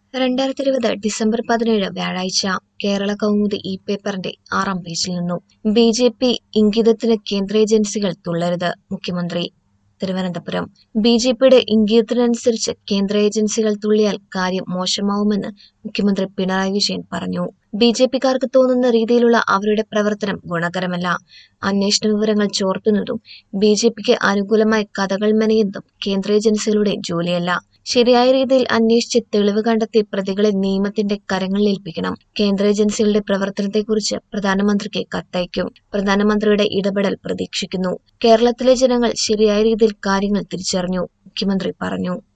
രണ്ടായിരത്തി ഇരുപത് ഡിസംബർ പതിനേഴ് വ്യാഴാഴ്ച കേരള കൗമുദി ഇ പേപ്പറിന്റെ ആറാം പേജിൽ നിന്നും ബി ജെ പി ഇംഗിതത്തിന് കേന്ദ്ര ഏജൻസികൾ തുള്ളരുത് മുഖ്യമന്ത്രി തിരുവനന്തപുരം ബി ജെ പിയുടെ ഇംഗിതത്തിനനുസരിച്ച് കേന്ദ്ര ഏജൻസികൾ തുള്ളിയാൽ കാര്യം മോശമാവുമെന്ന് മുഖ്യമന്ത്രി പിണറായി വിജയൻ പറഞ്ഞു ബി ജെ പിക്കാർക്ക് തോന്നുന്ന രീതിയിലുള്ള അവരുടെ പ്രവർത്തനം ഗുണകരമല്ല അന്വേഷണ വിവരങ്ങൾ ചോർത്തുന്നതും ബി ജെ പിക്ക് അനുകൂലമായി കഥകൾ മെനയുന്നതും കേന്ദ്ര ഏജൻസികളുടെ ജോലിയല്ല ശരിയായ രീതിയിൽ അന്വേഷിച്ച് തെളിവ് കണ്ടെത്തി പ്രതികളെ നിയമത്തിന്റെ കരങ്ങളിൽ ഏൽപ്പിക്കണം കേന്ദ്ര ഏജൻസികളുടെ പ്രവർത്തനത്തെക്കുറിച്ച് പ്രധാനമന്ത്രിക്ക് കത്തയക്കും പ്രധാനമന്ത്രിയുടെ ഇടപെടൽ പ്രതീക്ഷിക്കുന്നു കേരളത്തിലെ ജനങ്ങൾ ശരിയായ രീതിയിൽ കാര്യങ്ങൾ തിരിച്ചറിഞ്ഞു മുഖ്യമന്ത്രി പറഞ്ഞു